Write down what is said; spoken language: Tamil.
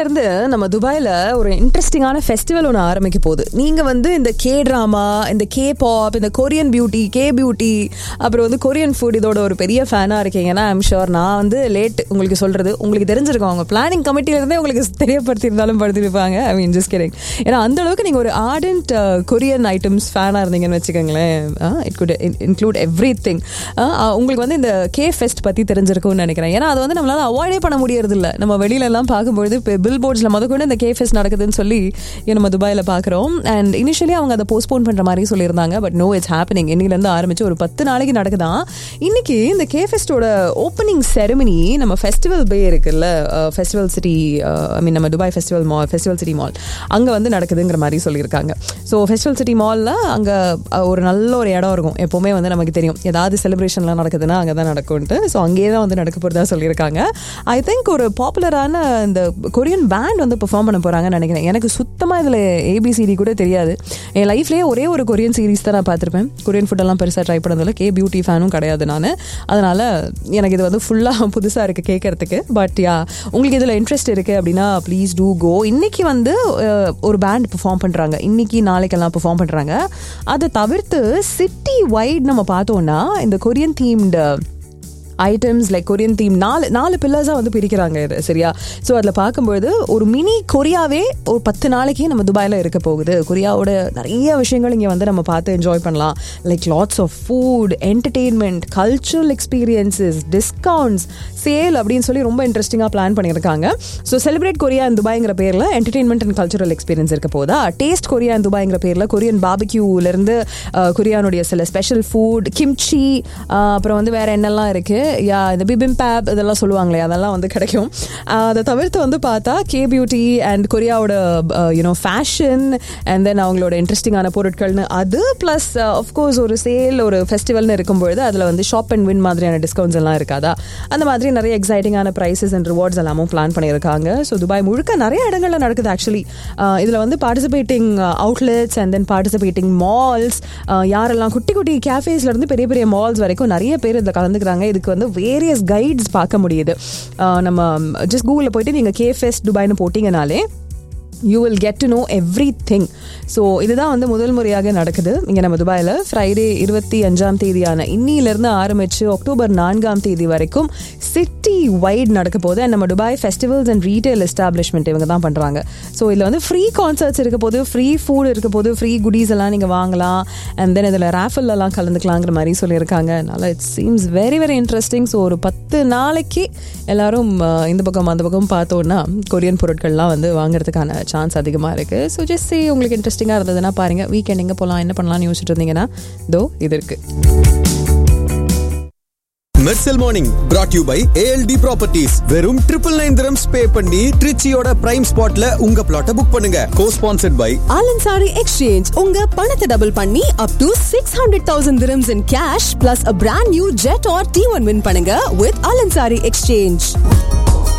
இருந்து நம்ம துபாயில ஒரு இன்ட்ரெஸ்டிங்கான ஃபெஸ்டிவல் ஒன்று ஆரம்பிக்க போகுது நீங்க வந்து இந்த கே ட்ராமா இந்த கே பாப் இந்த கொரியன் பியூட்டி கே பியூட்டி அப்புறம் வந்து கொரியன் ஃபுட் இதோட ஒரு பெரிய ஃபேனா இருக்கீங்கன்னா ஐம் ஷோர் நான் வந்து லேட் உங்களுக்கு சொல்றது உங்களுக்கு தெரிஞ்சிருக்கும் அவங்க பிளானிங் கமிட்டில இருந்தே உங்களுக்கு தெரியப்படுத்தியிருந்தாலும் படுத்திருப்பாங்க ஐ மீன் ஜஸ்ட் கேரிங் ஏன்னா அந்த அளவுக்கு நீங்க ஒரு ஆர்டன்ட் கொரியன் ஐட்டம்ஸ் ஃபேனா இருந்தீங்கன்னு வச்சுக்கோங்களேன் it could include everything உங்களுக்கு வந்து இந்த கே ஃபெஸ்ட் பத்தி தெரிஞ்சிருக்கும்னு நினைக்கிறேன் ஏன்னா அது வந்து நம்மளால அவாய்டே பண்ண முடியறது இல்ல நம்ம வெளியில எல்லாம் பார்க்கும்பொழுது இப்போ பில் போர்ட்ஸ்ல முத கொண்டு இந்த கே ஃபெஸ்ட் நடக்குதுன்னு சொல்லி இங்க நம்ம துபாயில பாக்குறோம் அண்ட் இனிஷியலி அவங்க அதை போஸ்ட்போன் பண்ற மாதிரி சொல்லியிருந்தாங்க பட் நோ இட்ஸ் ஹேப்பனிங் இன்னில இருந்து ஆரம்பிச்சு ஒரு பத்து நாளைக்கு நடக்குதான் இன்னைக்கு இந்த கே ஃபெஸ்டோட ஓப்பனிங் செரமனி நம்ம ஃபெஸ்டிவல் பே இருக்குல்ல ஃபெஸ்டிவல் சிட்டி ஐ மீன் நம்ம Dubai festival mall festival city mall அங்க வந்து நடக்குதுங்கிற மாதிரி சொல்லியிருக்காங்க ஸோ ஃபெஸ்டிவல் சிட்டி மால்ல அங்க அஹ், ஒரு நல்ல ஒரு இடம் இருக்கும் எப்பவுமே வந்து நமக்கு தெரியும் ஏதாவது செலிப்ரேஷன்லாம் நடக்குதுன்னா அங்கே தான் நடக்கும்ட்டு ஸோ அங்கேயே தான் வந்து நடக்க போகிறதா சொல்லியிருக்காங்க ஐ திங்க் ஒரு பாப்புலரான இந்த கொரியன் பேண்ட் வந்து பெர்ஃபார்ம் பண்ண போகிறாங்கன்னு நினைக்கிறேன் எனக்கு சுத்தமாக இதில் ஏபிசிடி கூட தெரியாது என் லைஃப்லேயே ஒரே ஒரு கொரியன் சீரிஸ் தான் நான் பார்த்துருப்பேன் கொரியன் ஃபுட்டெல்லாம் பெருசாக ட்ரை பண்ணதில்ல கே பியூட்டி ஃபேனும் கிடையாது நான் அதனால் எனக்கு இது வந்து ஃபுல்லாக புதுசாக இருக்குது கேட்கறதுக்கு பட் யா உங்களுக்கு இதில் இன்ட்ரெஸ்ட் இருக்குது அப்படின்னா ப்ளீஸ் டூ கோ இன்னைக்கு வந்து அஹ், ஒரு பேண்ட் பெர்ஃபார்ம் பண்ணுறாங்க இன்னைக்கு நாளைக்கெல்லாம் பெர்ஃபார்ம் பண்ணுறாங்க அதை தவிர்த்து சிட்டி வைட் நம்ம பார்த்தோம்னா இந்த Korean themed items like Korean theme நாலு நாலு பில்லர்ஸாக வந்து பிரிக்கிறாங்க இது சரியா ஸோ அதில் பார்க்கும்பொழுது ஒரு மினி கொரியாவே ஒரு பத்து நாளைக்கு நம்ம துபாயில் இருக்க போகுது கொரியாவோட நிறைய விஷயங்கள் இங்கே வந்து நம்ம பார்த்து என்ஜாய் பண்ணலாம் like lots of food entertainment cultural experiences discounts sale அப்படின்னு சொல்லி ரொம்ப இன்ட்ரெஸ்டிங்காக பிளான் பண்ணியிருக்காங்க ஸோ செலிப்ரேட் கொரியா in துபாய்ங்கிற பேரில் என்டர்டெயின்மெண்ட் அண்ட் கல்ச்சுரல் எக்ஸ்பீரியன்ஸ் இருக்க போதா டேஸ்ட் கொரியா in துபாய்ங்கிற பேரில் கொரியன் பாபிக்யூலேருந்து கொரியானுடைய சில ஸ்பெஷல் ஃபுட் கிம்ச்சி அப்புறம் வந்து வேற என்னெல்லாம் இருக்கு யா இந்த பிபிம் பேப் இதெல்லாம் சொல்லுவாங்களே அதெல்லாம் வந்து கிடைக்கும் ஆஹ் அதை தவிர்த்து வந்து பார்த்தா கே பியூட்டி அண்ட் கொரியாவோட யூனோ ஃபேஷன் அண்ட் தென் அவங்களோட இன்ட்ரெஸ்டிங்கான பொருட்கள்னு அது ப்ளஸ் ஆஃப்கோர்ஸ் ஒரு சேல் ஒரு ஃபெஸ்டிவல்னு இருக்கும்பொழுது அதில் வந்து ஷாப் அண்ட் வின் மாதிரியான டிஸ்கவுண்ட்ஸ் எல்லாம் இருக்காதா அந்த மாதிரி நிறைய எக்ஸைட்டிங்கான ப்ரைஸஸ் அண்ட் ரிவார்ட்ஸ் எல்லாமும் பிளான் பண்ணியிருக்காங்க ஸோ துபாய் முழுக்க நிறைய இடங்கள்ல நடக்குது ஆக்சுவலி இதில் வந்து participating outlets and then participating malls யாரெல்லாம் குட்டி குட்டி கேஃபேஸ்ல இருந்து பெரிய பெரிய மால்ஸ் வரைக்கும் நிறைய பேர் இதில் கலந்துக்கிறாங்க இதுக்கு வந்து வேரியஸ் கைட்ஸ் பார்க்க முடியுது அஹ் நம்ம ஜஸ்ட் கூகுளில் போயிட்டு நீங்கள் கேஃபெஸ்ட் துபாய்னு போட்டிங்கனாலே you will get to know everything so இதுதான் வந்து முதல் முறையாக நடக்குது இங்கே நம்ம துபாயில் ஃப்ரைடே இருபத்தி அஞ்சாம் தேதியான இன்னிலிருந்து ஆரம்பித்து அக்டோபர் நான்காம் தேதி வரைக்கும் சிட்டி வைட் நடக்க போகுது அண்ட் நம்ம Dubai festivals and retail establishment இவங்க தான் பண்ணுறாங்க ஸோ இதில் வந்து ஃப்ரீ கான்சர்ட்ஸ் இருக்க போது ஃப்ரீ ஃபுட் இருக்க போது ஃப்ரீ குடீஸ் எல்லாம் நீங்கள் வாங்கலாம் அண்ட் தென் இதில் ரேஃபல் எல்லாம் கலந்துக்கலாங்கிற மாதிரி சொல்லியிருக்காங்க அதனால் it seems very very interesting so ஒரு பத்து நாளைக்கு எல்லாரும் அஹ், இந்த பக்கம் அந்த பக்கம் பார்த்தோன்னா கொரியன் பொருட்கள்லாம் வந்து வாங்குறதுக்கான சான்ஸ் அதிகமாக இருக்குது ஸோ ஜஸ்ட் சே உங்களுக்கு இன்ட்ரெஸ்டிங்காக இருந்ததுன்னா பாருங்கள் வீக்கெண்ட் எங்கே போகலாம் என்ன பண்ணலாம்னு யோசிச்சுட்டு இருந்தீங்கன்னா தோ இது இருக்குது Mersal morning brought you by ALT properties வெறும் ட்ரிபிள் நைன் திரம்ஸ் பே பண்ணி ட்ரிச்சியோட பிரைம் ஸ்பாட்ல உங்க பிளாட்டை புக் பண்ணுங்க co sponsored by Al Ansari exchange உங்க பணத்தை டபுள் பண்ணி up to six hundred thousand dirhams in cash plus a brand new jet or T1 win பண்ணுங்க with ஆலன்சாரி எக்ஸ்சேஞ்ச்